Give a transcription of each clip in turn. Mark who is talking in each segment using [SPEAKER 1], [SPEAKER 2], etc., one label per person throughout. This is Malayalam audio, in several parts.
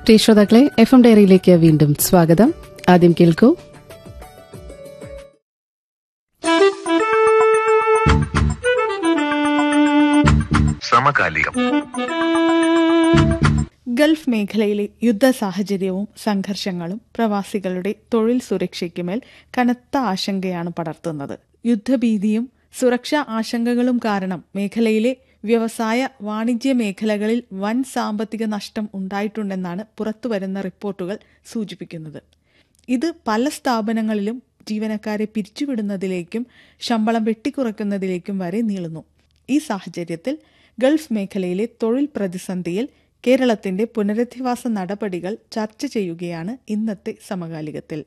[SPEAKER 1] പ്രിയ ശ്രോതാക്കളെ എഫ് എം ഡയറിയിലേക്ക് വീണ്ടും സ്വാഗതം ആദ്യം കേൾക്കൂ
[SPEAKER 2] സമകാലികം
[SPEAKER 3] ഗൾഫ് മേഖലയിലെ യുദ്ധ സാഹചര്യവും സംഘർഷങ്ങളും പ്രവാസികളുടെ തൊഴിൽ സുരക്ഷയ്ക്കുമേൽ കനത്ത ആശങ്കയാണ് പടർത്തുന്നത് യുദ്ധഭീതിയും സുരക്ഷാ ആശങ്കകളും കാരണം മേഖലയിലെ വ്യവസായ വാണിജ്യ മേഖലകളിൽ വൻ സാമ്പത്തിക നഷ്ടം ഉണ്ടായിട്ടുണ്ടെന്നാണ് പുറത്തുവരുന്ന റിപ്പോർട്ടുകൾ സൂചിപ്പിക്കുന്നത് ഇത് പല സ്ഥാപനങ്ങളിലും ജീവനക്കാരെ പിരിച്ചുവിടുന്നതിലേക്കും ശമ്പളം വെട്ടിക്കുറയ്ക്കുന്നതിലേക്കും വരെ നീളുന്നു ഈ സാഹചര്യത്തിൽ ഗൾഫ് മേഖലയിലെ തൊഴിൽ പ്രതിസന്ധിയിൽ കേരളത്തിന്റെ പുനരധിവാസ നടപടികൾ ചർച്ച ചെയ്യുകയാണ് ഇന്നത്തെ സമകാലികത്തിൽ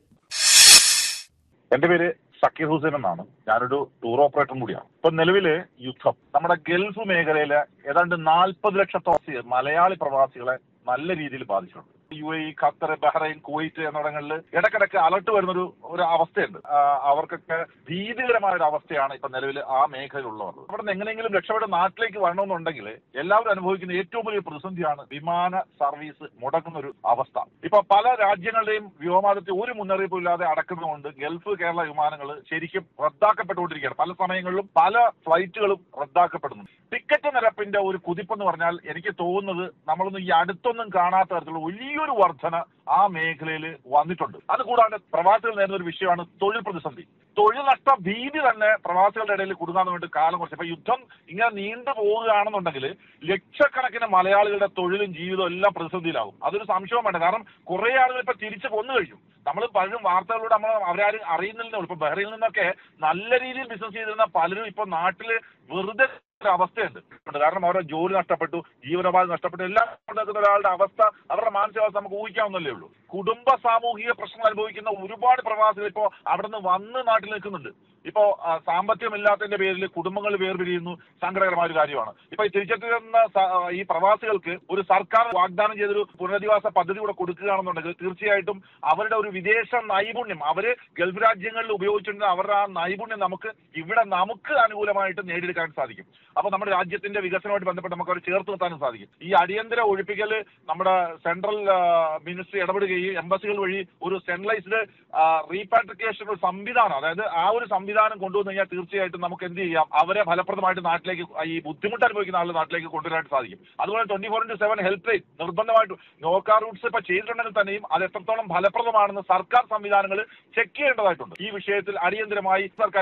[SPEAKER 4] എന്റെ പേര് സക്കീർ ഹുസൈൻ എന്നാണ് ഞാനൊരു ടൂർ ഓപ്പറേറ്ററും കൂടിയാണ് ഇപ്പൊ നിലവില് യുദ്ധം നമ്മുടെ ഗൾഫ് മേഖലയിലെ ഏതാണ്ട് നാൽപ്പത് ലക്ഷത്തോളം മലയാളി പ്രവാസികളെ നല്ല രീതിയിൽ ബാധിച്ചിട്ടുണ്ട് U A Qatar Bahrain Kuwait എന്നിടങ്ങളിൽ ഇടക്കിടക്ക് അലർട്ട് വരുന്നൊരു ഒരു അവസ്ഥയുണ്ട് ആ, അവർക്കൊക്കെ ഭീതികരമായ ഒരു അവസ്ഥയാണ് ഇപ്പൊ നിലവിൽ ആ മേഖലയിലുള്ളവർ അവിടെ നിന്ന് എങ്ങനെയെങ്കിലും രക്ഷപ്പെട്ട് നാട്ടിലേക്ക് വരണമെന്നുണ്ടെങ്കിൽ എല്ലാവരും അനുഭവിക്കുന്ന ഏറ്റവും വലിയ പ്രതിസന്ധിയാണ് വിമാന സർവീസ് മുടങ്ങുന്ന ഒരു അവസ്ഥ ഇപ്പൊ പല രാജ്യങ്ങളുടെയും വ്യോമാതിർത്തി ഒരു മുന്നറിയിപ്പും ഇല്ലാതെ അടക്കുന്നതുകൊണ്ട് ഗൾഫ് കേരള വിമാനങ്ങൾ ശരിക്കും റദ്ദാക്കപ്പെട്ടുകൊണ്ടിരിക്കുകയാണ് പല സമയങ്ങളിലും പല ഫ്ലൈറ്റുകളും റദ്ദാക്കപ്പെടുന്നു ടിക്കറ്റ് നിരപ്പിന്റെ ഒരു കുതിപ്പെന്ന് പറഞ്ഞാൽ എനിക്ക് തോന്നുന്നത് നമ്മളൊന്നും ഈ അടുത്തൊന്നും കാണാത്ത തരത്തിലുള്ള വലിയൊരു വർധന ആ മേഖലയിൽ വന്നിട്ടുണ്ട് അതുകൂടാതെ പ്രവാസികൾ നേരിടുന്ന ഒരു വിഷയമാണ് തൊഴിൽ പ്രതിസന്ധി തൊഴിൽ നഷ്ട ഭീതി തന്നെ പ്രവാസികളുടെ ഇടയിൽ കുടുങ്ങാൻ വേണ്ടി കാലം കുറച്ച് ഇപ്പൊ യുദ്ധം ഇങ്ങനെ നീണ്ടു പോവുകയാണെന്നുണ്ടെങ്കിൽ ലക്ഷക്കണക്കിന് മലയാളികളുടെ തൊഴിലും ജീവിതവും എല്ലാം പ്രതിസന്ധിയിലാകും അതൊരു സംശയവും വേണ്ട കാരണം കുറെ ആളുകൾ ഇപ്പൊ തിരിച്ചു കൊന്നു കഴിഞ്ഞു നമ്മൾ പലരും വാർത്തകളിലൂടെ നമ്മൾ അവരാരും അറിയുന്നില്ല ഇപ്പൊ ബഹ്റയിൽ നിന്നൊക്കെ നല്ല രീതിയിൽ ബിസിനസ് ചെയ്തിരുന്ന പലരും ഇപ്പൊ നാട്ടില് വെറുതെ ഒരു അവസ്ഥയുണ്ട് കാരണം അവരുടെ ജോലി നഷ്ടപ്പെട്ടു ജീവനോപാധി നഷ്ടപ്പെട്ടു എല്ലാം നിൽക്കുന്ന ഒരാളുടെ അവസ്ഥ അവരുടെ മാനസികാവസ്ഥ നമുക്ക് ഊഹിക്കാവുന്നല്ലേ ഉള്ളൂ കുടുംബ സാമൂഹിക പ്രശ്നങ്ങൾ അനുഭവിക്കുന്ന ഒരുപാട് പ്രവാസികൾ ഇപ്പോ അവിടെ നിന്ന് വന്ന് നാട്ടിൽ നിൽക്കുന്നുണ്ട് ഇപ്പോ ആ, സാമ്പത്തികമില്ലാത്തതിന്റെ പേരിൽ കുടുംബങ്ങൾ വേർപിരിയുന്നു സങ്കടകരമായ ഒരു കാര്യമാണ് ഇപ്പൊ ഈ തിരിച്ചെത്തുന്ന സ- ആ, ഈ പ്രവാസികൾക്ക് ഒരു സർക്കാർ വാഗ്ദാനം ചെയ്തൊരു പുനരധിവാസ പദ്ധതി കൂടെ കൊടുക്കുകയാണെന്നുണ്ടെങ്കിൽ തീർച്ചയായിട്ടും അവരുടെ ഒരു വിദേശ നൈപുണ്യം അവര് ഗൾഫ് രാജ്യങ്ങളിൽ ഉപയോഗിച്ചിരുന്ന അവരുടെ ആ നൈപുണ്യം നമുക്ക് ഇവിടെ നമുക്ക് അനുകൂലമായിട്ട് നേടിയെടുക്കാൻ സാധിക്കും അപ്പൊ നമ്മുടെ രാജ്യത്തിന്റെ വികസനവുമായിട്ട് ബന്ധപ്പെട്ട് നമുക്ക് അവരെ ചേർത്ത് നിർത്താനും സാധിക്കും ഈ അടിയന്തര ഒഴിപ്പിക്കൽ നമ്മുടെ സെൻട്രൽ മിനിസ്ട്രി ഇടപെടുകയും എംബസികൾ വഴി ഒരു സെൻട്രലൈസ്ഡ് റീപാട്രിക്കേഷൻ ഒരു സംവിധാനം അതായത് ആ ഒരു സംവിധാനം കൊണ്ടുവന്നു കഴിഞ്ഞാൽ തീർച്ചയായിട്ടും നമുക്ക് എന്ത് ചെയ്യാം അവരെ ഫലപ്രദമായിട്ട് നാട്ടിലേക്ക് ഈ ബുദ്ധിമുട്ട് അനുഭവിക്കുന്ന ആളുടെ നാട്ടിലേക്ക് കൊണ്ടുവരാനായിട്ട് സാധിക്കും അതുപോലെ twenty four into seven helpline നിർബന്ധമായിട്ട് നോർക്കാ റൂട്ട്സ് ഇപ്പൊ ചെയ്തിട്ടുണ്ടെങ്കിൽ തന്നെയും അത് എത്രത്തോളം ഫലപ്രദമാണെന്ന് സർക്കാർ സംവിധാനങ്ങൾ ചെക്ക് ചെയ്യേണ്ടതായിട്ടുണ്ട് ഈ വിഷയത്തിൽ അടിയന്തരമായി സർക്കാർ